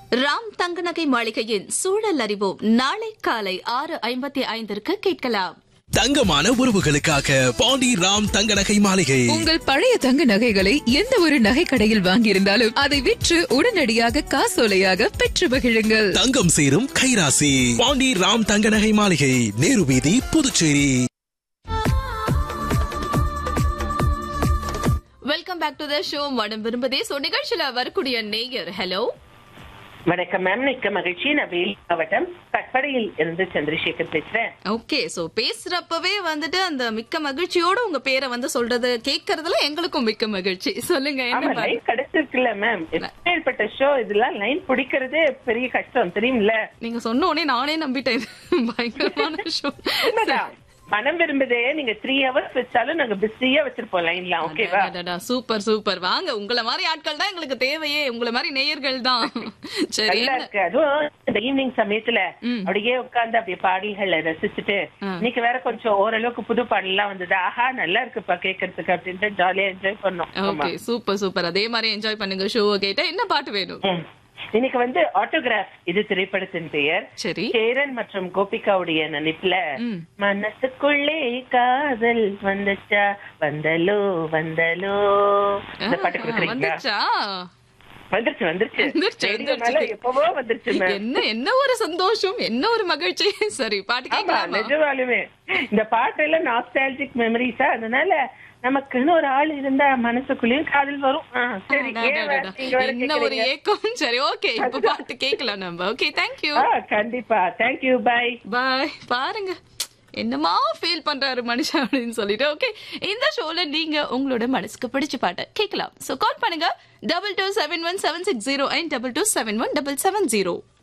ராம் தங்கநகை மாளிகையின் சூழல் அறிவோம் நாளை காலை ஆறு ஐம்பத்தி ஐந்திற்கு கேட்கலாம் தங்கமான உறவுகளுக்காக பாண்டி ராம் தங்க நகை மாளிகை உங்கள் பழைய தங்க நகைகளை எந்த ஒரு நகை கடையில் வாங்கியிருந்தாலும் அதை விற்று உடனடியாக காசோலையாக பெற்று மகிழுங்கள் தங்கம் சேரும் கைராசி பாண்டி ராம் தங்க நகை மாளிகை நேரு வீதி Puducherry welcome back to the show மனம் விரும்பதே சோ நிகழ்ச்சியில வரக்கூடிய நேயர் ஹலோ வணக்கம் மேம் மிக்க மகிழ்ச்சி நான் வேலி மாவட்டம் கட்படையில் இருந்து சந்திரசேகர் பேசுறேன் ஓகே சோ பேசுறப்பவே வந்துட்டு அந்த மிக்க மகிழ்ச்சியோட உங்க பேரை வந்து சொல்றது கேட்கறதுல எங்களுக்கும் மிக்க மகிழ்ச்சி சொல்லுங்க ஆமா என்ன லைன் கிடைச்சிருக்குல்ல மேம் எப்பேற்பட்ட ஷோ இதெல்லாம் லைன் பிடிக்கிறதே பெரிய கஷ்டம் தெரியுமில்ல நீங்க சொன்ன உடனே நானே நம்பிட்டேன் பயங்கரமான ஷோ உண்மைதான் மனம் விரும்புதே நீங்க த்ரீ ஹவர்ஸ் வச்சாலும் நாங்க பிஸியா வச்சிருப்போம் லைன்ல ஓகேவா சூப்பர் சூப்பர் வாங்க உங்கள மாதிரி ஆட்கள் தான் எங்களுக்கு தேவையே உங்கள மாதிரி நேயர்கள் தான் சரி நல்லா என்ன- இருக்கு அதுவும் இந்த ஈவினிங் சமயத்துல அப்படியே உட்கார்ந்து அப்படியே பாடல்களை ரசிச்சுட்டு இன்னைக்கு வேற கொஞ்சம் ஓரளவுக்கு புது பாடல் எல்லாம் வந்தது ஆஹா நல்லா இருக்குப்பா கேட்கறதுக்கு அப்படின்ட்டு ஜாலியா என்ஜாய் பண்ணோம் ஆமா. ஓகே சூப்பர் சூப்பர் அதே மாதிரி என்ஜாய் பண்ணுங்க ஷோ கேட்டா என்ன பாட்டு வேணும் ம். இன்னைக்கு வந்து ஆட்டோகிராஃப் இது திரைப்படத்தின் பெயர் சரி சேரன் மற்றும் கோபிகாவுடைய நினைப்புல மனசுக்குள்ளே காதல் வந்துச்சா வந்தலோ வந்தலோ இந்த பாட்டு கொடுக்குறீங்களா வந்துச்சா வந்துருச்சு வந்துருச்சு வந்துருச்சு, Radio வந்துருச்சு. மேல எப்பவோ வந்துருச்சு ma'am. என்ன என்ன ஒரு சந்தோஷம் என்ன ஒரு மகிழ்ச்சி சரி பாட்டு ஆமா கேட்கலாமா நிஜமாலுமே இந்த பாட்டெல்லாம் நாஸ்டாலஜிக் மெமரிஸா அதனால நமக்குன்னு ஒரு ஆள் இருந்தா மனசுக்குள்ளேயும் காதல் வரும் ஆ, சரி ஏன் அடடடடா. வேற நீங்க வேற என்ன ஒரு கேக்குறீங்க? ஏக்கம் சரி ஓகே இப்ப பாட்டு கேட்கலாம் நம்ம ஓகே தேங்க்யூ ஆ, கண்டிப்பா தேங்க்யூ பை பாய் பாருங்க என்னமா ஃபீல் பண்றாரு மனுஷன் அப்படின்னு சொல்லிட்டு ஓகே இந்த ஷோல நீங்க உங்களோட மனசுக்கு பிடிச்ச பாட்டை கேட்கலாம் சோ கால் பண்ணுங்க double two seven one seven six zero and double two seven one double seven zero